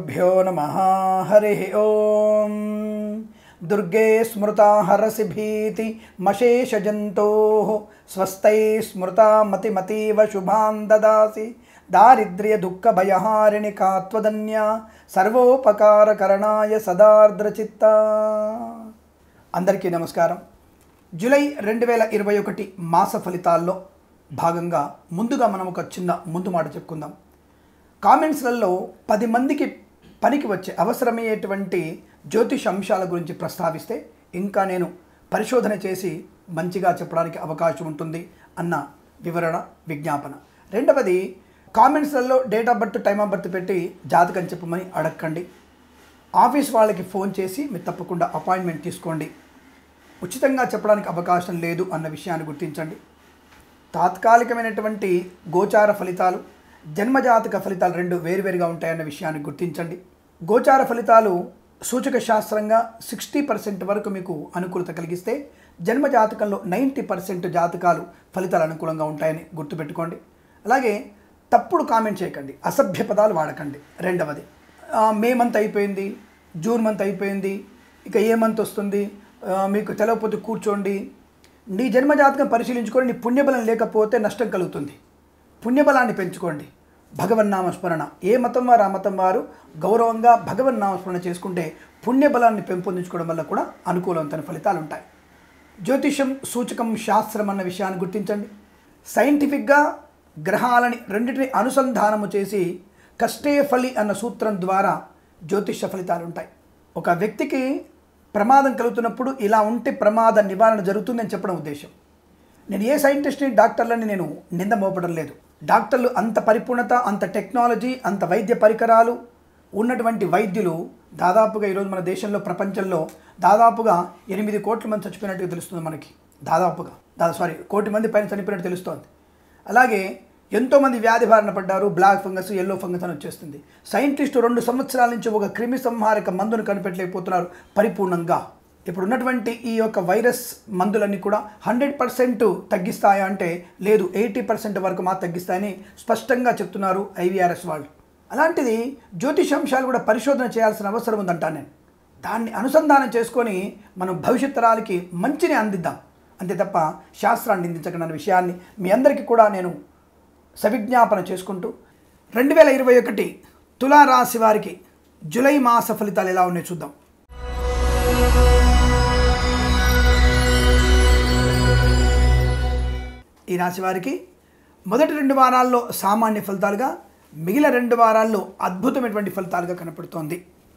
శ్రీగురుభ్యో నమ హరి ఓం దుర్గే స్మృతా హరసి భీతి మశేషజంతో స్వస్థై స్మృతా మతిమతీవ శుభాన్ దదాసి దారిద్ర్య దుఃఖ భయహారిణి కాత్వదన్య సర్వోపకారకరణాయ సదార్ద్రచిత్త అందరికీ నమస్కారం జూలై రెండు వేల ఇరవై ఒకటి మాస ఫలితాల్లో భాగంగా ముందుగా మనం ఒక చిన్న ముందు మాట చెప్పుకుందాం కామెంట్స్లలో పది మందికి పనికి వచ్చే అవసరమయ్యేటువంటి జ్యోతిష అంశాల గురించి ప్రస్తావిస్తే ఇంకా నేను పరిశోధన చేసి మంచిగా చెప్పడానికి అవకాశం ఉంటుంది అన్న వివరణ విజ్ఞాపన రెండవది కామెంట్స్లలో date of birth time of birth పెట్టి జాతకం చెప్పమని అడగండి ఆఫీస్ వాళ్ళకి ఫోన్ చేసి మీరు తప్పకుండా అపాయింట్మెంట్ తీసుకోండి ఉచితంగా చెప్పడానికి అవకాశం లేదు అన్న విషయాన్ని గుర్తించండి తాత్కాలికమైనటువంటి గోచార ఫలితాలు జన్మజాతక ఫలితాలు రెండు వేరువేరుగా ఉంటాయన్న విషయాన్ని గుర్తించండి గోచార ఫలితాలు సూచక శాస్త్రంగా సిక్స్టీ పర్సెంట్ వరకు మీకు అనుకూలత కలిగిస్తే జన్మజాతకంలో నైంటీ పర్సెంట్ జాతకాలు ఫలితాలు అనుకూలంగా ఉంటాయని గుర్తుపెట్టుకోండి అలాగే తప్పుడు కామెంట్ చేయకండి అసభ్య పదాలు వాడకండి రెండవది ఆ, మే మంత్ అయిపోయింది జూన్ మంత్ అయిపోయింది ఇక ఏ మంత్ వస్తుంది ఆ, మీకు తెలవకపోతే కూర్చోండి నీ జన్మజాతకం పరిశీలించుకొని నీ పుణ్యబలం లేకపోతే నష్టం కలుగుతుంది పుణ్యబలాన్ని పెంచుకోండి భగవన్నామస్మరణ ఏ మతం వారు ఆ మతం వారు గౌరవంగా భగవన్నామస్మరణ చేసుకుంటే పుణ్యబలాన్ని పెంపొందించుకోవడం వల్ల కూడా అనుకూలవంతమైన ఫలితాలు ఉంటాయి జ్యోతిషం సూచకం శాస్త్రం అన్న విషయాన్ని గుర్తించండి సైంటిఫిక్గా గ్రహాలని రెండింటిని అనుసంధానము చేసి కష్టే ఫలి అన్న సూత్రం ద్వారా జ్యోతిష ఫలితాలు ఉంటాయి ఒక వ్యక్తికి ప్రమాదం కలుగుతున్నప్పుడు ఇలా ఉంటే ప్రమాద నివారణ జరుగుతుందని చెప్పడం ఉద్దేశం నేను ఏ సైంటిస్ట్ని డాక్టర్లని నేను నింద మోపడం లేదు డాక్టర్లు అంత పరిపూర్ణత అంత టెక్నాలజీ అంత వైద్య పరికరాలు ఉన్నటువంటి వైద్యులు దాదాపుగా ఈరోజు మన దేశంలో ప్రపంచంలో దాదాపుగా ఎనిమిది కోట్ల మంది చచ్చిపోయినట్టుగా తెలుస్తుంది మనకి దాదాపుగా దా సారీ కోటి మంది పైన చనిపోయినట్టు తెలుస్తోంది అలాగే ఎంతోమంది వ్యాధి బారిన పడ్డారు బ్లాక్ ఫంగస్ ఎల్లో ఫంగస్ అని వచ్చేస్తుంది సైంటిస్టు రెండు సంవత్సరాల నుంచి ఒక క్రిమి సంహారక మందును కనిపెట్టలేకపోతున్నారు పరిపూర్ణంగా ఇప్పుడు ఉన్నటువంటి ఈ యొక్క వైరస్ మందులన్నీ కూడా హండ్రెడ్ పర్సెంట్ తగ్గిస్తాయా అంటే లేదు ఎయిటీ పర్సెంట్ వరకు మా తగ్గిస్తాయని స్పష్టంగా చెప్తున్నారు ఐవీఆర్ఎస్ వాళ్ళు అలాంటిది జ్యోతిషాంశాలు కూడా పరిశోధన చేయాల్సిన అవసరం ఉందంటాను నేను దాన్ని అనుసంధానం చేసుకొని మనం భవిష్యత్ తరాలకి మంచిని అందిద్దాం అంతే తప్ప శాస్త్రాన్ని నిందించకుండా అన్న విషయాన్ని మీ అందరికీ కూడా నేను సవిజ్ఞాపన చేసుకుంటూ రెండు వేల ఇరవై ఒకటి తులారాశి వారికి జూలై మాస ఫలితాలు ఎలా ఉన్నాయో చూద్దాం ఈ రాశి వారికి మొదటి రెండు వారాల్లో సామాన్య ఫలితాలుగా మిగిలిన రెండు వారాల్లో అద్భుతమైనటువంటి ఫలితాలుగా కనపడుతోంది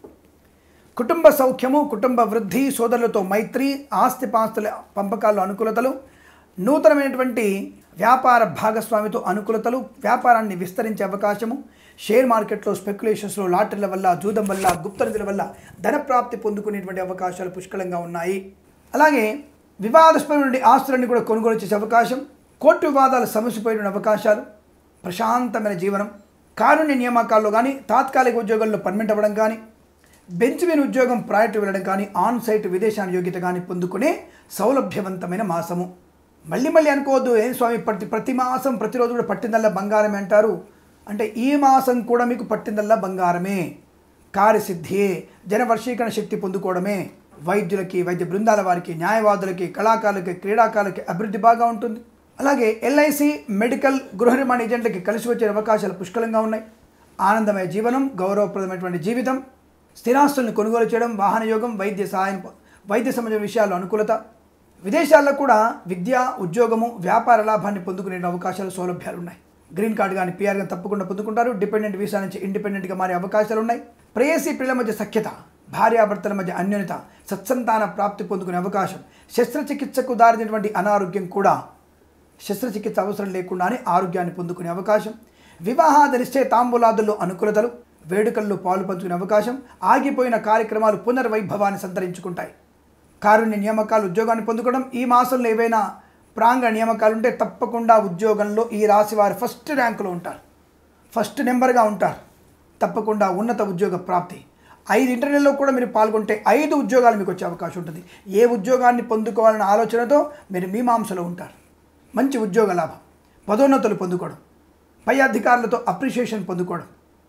కుటుంబ సౌఖ్యము కుటుంబ వృద్ధి సోదరులతో మైత్రి ఆస్తిపాస్తుల పంపకాల్లో అనుకూలతలు నూతనమైనటువంటి వ్యాపార భాగస్వామితో అనుకూలతలు వ్యాపారాన్ని విస్తరించే అవకాశము షేర్ మార్కెట్లో స్పెక్యులేషన్స్లో లాటరీల వల్ల జూదం వల్ల గుప్త నిధుల వల్ల ధన ప్రాప్తి పొందుకునేటువంటి అవకాశాలు పుష్కలంగా ఉన్నాయి అలాగే వివాదాస్పదమైన ఆస్తులన్నీ కూడా కొనుగోలు చేసే అవకాశం కోర్టు వివాదాలు సమసిపోయిన అవకాశాలు ప్రశాంతమైన జీవనం కారుణ్య నియామకాల్లో కానీ తాత్కాలిక ఉద్యోగాల్లో పర్మనెంట్ అవ్వడం కానీ బెంచ్ మీద ఉద్యోగం ప్రాయట వెళ్ళడం కానీ ఆన్ సైట్ విదేశాన్ని యోగ్యత కానీ పొందుకునే సౌలభ్యవంతమైన మాసము మళ్ళీ మళ్ళీ అనుకోవద్దు ఏం స్వామి ప్రతి ప్రతి మాసం ప్రతిరోజు కూడా పట్టిందల్లా బంగారమే అంటారు అంటే ఈ మాసం కూడా మీకు పట్టిందల్లా బంగారమే కార్యసిద్ధియే జనవర్షీకరణ శక్తి పొందుకోవడమే వైద్యులకి వైద్య బృందాల వారికి న్యాయవాదులకి కళాకారులకి క్రీడాకారులకి అభివృద్ధి బాగా ఉంటుంది అలాగే ఎల్ఐసి మెడికల్ గృహ నిర్మాణ ఏజెంట్లకి కలిసి వచ్చే అవకాశాలు పుష్కలంగా ఉన్నాయి ఆనందమయ జీవనం గౌరవప్రదమైనటువంటి జీవితం స్థిరాస్తులను కొనుగోలు చేయడం వాహన యోగం వైద్య సహాయం వైద్య సంబంధించిన విషయాల్లో అనుకూలత విదేశాల్లో కూడా విద్య ఉద్యోగము వ్యాపార లాభాన్ని పొందుకునే అవకాశాలు సౌలభ్యాలు ఉన్నాయి గ్రీన్ కార్డు కానీ పిఆర్ కానీ తప్పకుండా పొందుకుంటారు డిపెండెంట్ వీసా నుంచి ఇండిపెండెంట్గా మారే అవకాశాలు ఉన్నాయి ప్రేయసీ పిల్లల మధ్య సఖ్యత భార్యాభర్తల మధ్య అన్యోన్యత సత్సంతాన ప్రాప్తి పొందుకునే అవకాశం శస్త్రచికిత్సకు దారినటువంటి అనారోగ్యం కూడా శస్త్రచికిత్స అవసరం లేకుండానే ఆరోగ్యాన్ని పొందుకునే అవకాశం వివాహాద నిశ్చయ తాంబూలాదుల్లో అనుకూలతలు వేడుకల్లో పాలు పంచుకునే అవకాశం ఆగిపోయిన కార్యక్రమాలు పునర్వైభవాన్ని సంతరించుకుంటాయి కారుణ్య నియామకాలు ఉద్యోగాన్ని పొందుకోవడం ఈ మాసంలో ఏవైనా ప్రాంగ నియామకాలు ఉంటే తప్పకుండా ఉద్యోగంలో ఈ రాశి వారు ఫస్ట్ ర్యాంకులో ఉంటారు ఫస్ట్ నెంబర్గా ఉంటారు తప్పకుండా ఉన్నత ఉద్యోగ ప్రాప్తి ఐదు ఇంటర్వ్యూల్లో కూడా మీరు పాల్గొంటే ఐదు ఉద్యోగాలు మీకు వచ్చే అవకాశం ఉంటుంది ఏ ఉద్యోగాన్ని పొందుకోవాలన్న ఆలోచనతో మీరు మీమాంసలో ఉంటారు మంచి ఉద్యోగ లాభం పదోన్నతులు పొందుకోవడం పై అధికారులతో అప్రిషియేషన్ పొందుకోవడం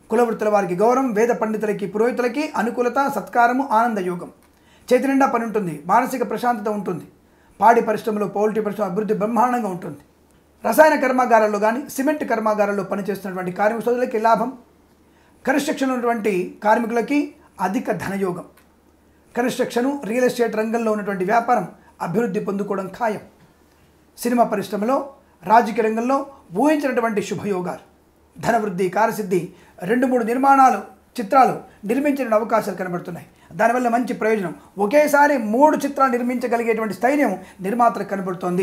కులవృత్తుల వారికి గౌరవం వేద పండితులకి పురోహితులకి అనుకూలత సత్కారము ఆనంద యోగం చేతి నిండా పని ఉంటుంది మానసిక ప్రశాంతత ఉంటుంది పాడి పరిశ్రమలో పౌల్ట్రీ పరిశ్రమ అభివృద్ధి బ్రహ్మాండంగా ఉంటుంది రసాయన కర్మాగారాల్లో కానీ సిమెంట్ కర్మాగారాల్లో పనిచేస్తున్నటువంటి కార్మిక సోదరులకి లాభం కన్స్ట్రక్షన్ ఉన్నటువంటి కార్మికులకి అధిక ధనయోగం కన్స్ట్రక్షను రియల్ ఎస్టేట్ రంగంలో ఉన్నటువంటి వ్యాపారం అభివృద్ధి పొందుకోవడం ఖాయం సినిమా పరిశ్రమలో రాజకీయ రంగంలో ఊహించినటువంటి శుభయోగాలు ధనవృద్ధి కార్యసిద్ధి రెండు మూడు నిర్మాణాలు చిత్రాలు నిర్మించిన అవకాశాలు కనబడుతున్నాయి దానివల్ల మంచి ప్రయోజనం ఒకేసారి మూడు చిత్రాలు నిర్మించగలిగేటువంటి స్థైర్యం నిర్మాతలకు కనబడుతోంది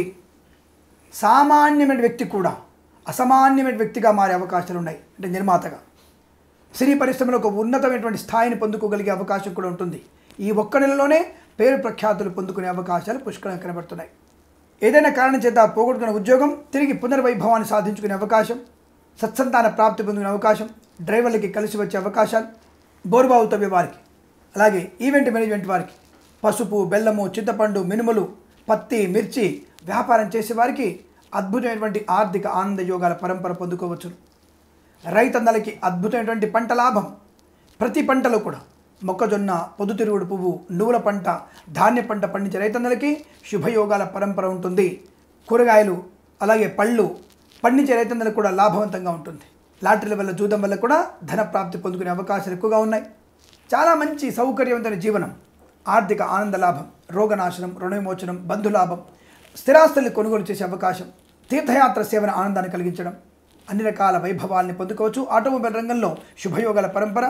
సామాన్యమైన వ్యక్తి కూడా అసామాన్యమైన వ్యక్తిగా మారే అవకాశాలు ఉన్నాయి అంటే నిర్మాతగా సినీ పరిశ్రమలో ఒక ఉన్నతమైనటువంటి స్థాయిని పొందుకోగలిగే అవకాశం కూడా ఉంటుంది ఈ ఒక్క నెలలోనే పేరు ప్రఖ్యాతులు పొందుకునే అవకాశాలు పుష్కలంగా కనబడుతున్నాయి ఏదైనా కారణం చేత పోగొట్టుకున్న ఉద్యోగం తిరిగి పునర్వైభవాన్ని సాధించుకునే అవకాశం సత్సంతాన ప్రాప్తి పొందుకునే అవకాశం డ్రైవర్లకి కలిసి వచ్చే అవకాశాలు బోరుబావు తవ్వే వారికి అలాగే ఈవెంట్ మేనేజ్మెంట్ వారికి పసుపు బెల్లము చింతపండు మినుములు పత్తి మిర్చి వ్యాపారం చేసే వారికి అద్భుతమైనటువంటి ఆర్థిక ఆనంద యోగాల పరంపర పొందుకోవచ్చు రైతన్నలకి అద్భుతమైనటువంటి పంట లాభం ప్రతి పంటలో కూడా మొక్కజొన్న పొద్దుతిరుగుడు పువ్వు నువ్వుల పంట ధాన్య పంట పండించే రైతన్నలకి శుభయోగాల పరంపర ఉంటుంది కూరగాయలు అలాగే పళ్ళు పండించే రైతన్నలకు కూడా లాభవంతంగా ఉంటుంది లాటరీల వల్ల జూదం వల్ల కూడా ధన ప్రాప్తి పొందుకునే అవకాశాలు ఎక్కువగా ఉన్నాయి చాలా మంచి సౌకర్యవంతమైన జీవనం ఆర్థిక ఆనంద లాభం రోగనాశనం రుణ విమోచనం బంధులాభం స్థిరాస్తుల్ని కొనుగోలు చేసే అవకాశం తీర్థయాత్ర సేవన ఆనందాన్ని కలిగించడం అన్ని రకాల వైభవాల్ని పొందుకోవచ్చు ఆటోమొబైల్ రంగంలో శుభయోగాల పరంపర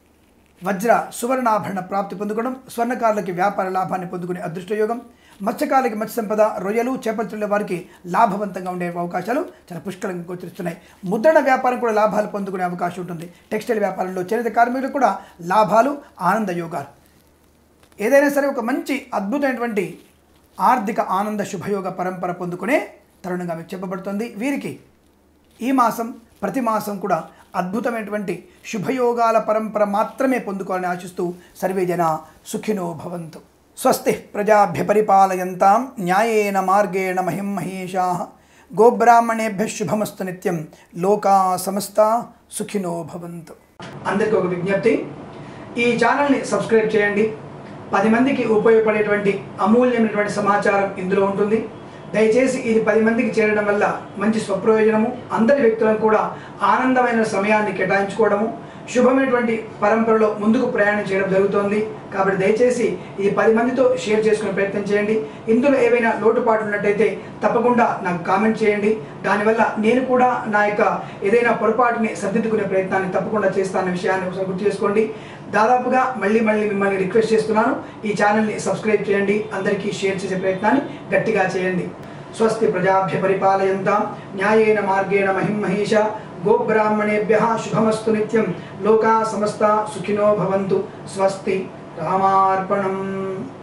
వజ్ర సువర్ణాభరణ ప్రాప్తి పొందుకోవడం స్వర్ణకారులకి వ్యాపార లాభాన్ని పొందుకునే అదృష్టయోగం మత్స్యకారులకి మత్స్య సంపద రొయ్యలు చేపల వారికి లాభవంతంగా ఉండే అవకాశాలు చాలా పుష్కలంగా గోచరిస్తున్నాయి ముద్రణ వ్యాపారం కూడా లాభాలు పొందుకునే అవకాశం ఉంటుంది టెక్స్టైల్ వ్యాపారంలో చేనేత కార్మికులకు కూడా లాభాలు ఆనంద యోగాలు ఏదైనా సరే ఒక మంచి అద్భుతమైనటువంటి ఆర్థిక ఆనంద శుభయోగ పరంపర పొందుకునే తరుణంగా మీకు చెప్పబడుతుంది వీరికి ఈ మాసం ప్రతి మాసం కూడా అద్భుతమైనటువంటి శుభయోగాల పరంపర మాత్రమే పొందుకోవాలని ఆశిస్తూ సర్వే జన సుఖినో భవంతు స్వస్తి ప్రజాభ్య పరిపాలయంతాం న్యాయేన మార్గేణ మహిం మహేషా గోబ్రాహ్మణేభ్య శుభమస్తు నిత్యం లోకా సమస్త సుఖినో భవంతు అందరికీ ఒక విజ్ఞప్తి ఈ ఛానల్ని సబ్స్క్రైబ్ చేయండి పది మందికి ఉపయోగపడేటువంటి అమూల్యమైనటువంటి సమాచారం ఇందులో ఉంటుంది దయచేసి ఇది పది మందికి చేరడం వల్ల మంచి స్వప్రయోజనము అందరి వ్యక్తులను కూడా ఆనందమైన సమయాన్ని కేటాయించుకోవడము శుభమైనటువంటి పరంపరలో ముందుకు ప్రయాణం చేయడం జరుగుతోంది కాబట్టి దయచేసి ఇది పది మందితో షేర్ చేసుకునే ప్రయత్నం చేయండి ఇందులో ఏవైనా లోటుపాట్లు ఉన్నట్టయితే తప్పకుండా నాకు కామెంట్ చేయండి దానివల్ల నేను కూడా నా యొక్క ఏదైనా పొరపాటుని సర్దిద్దుకునే ప్రయత్నాన్ని తప్పకుండా చేస్తానన్న విషయాన్ని ఒకసారి గుర్తు చేసుకోండి దాదాపుగా మళ్ళీ మళ్ళీ మిమ్మల్ని రిక్వెస్ట్ చేస్తున్నాను ఈ ఛానల్ని సబ్స్క్రైబ్ చేయండి అందరికీ షేర్ చేసే ప్రయత్నాన్ని గట్టిగా చేయండి స్వస్తి ప్రజాభ్య పరిపాలయంతాం న్యాయేన మార్గేణ మహిం మహేష గోబ్రాహ్మణేభ్య శుభమస్తు నిత్యం లోకా సమస్త సుఖినో భవంతు స్వస్తి రామార్పణం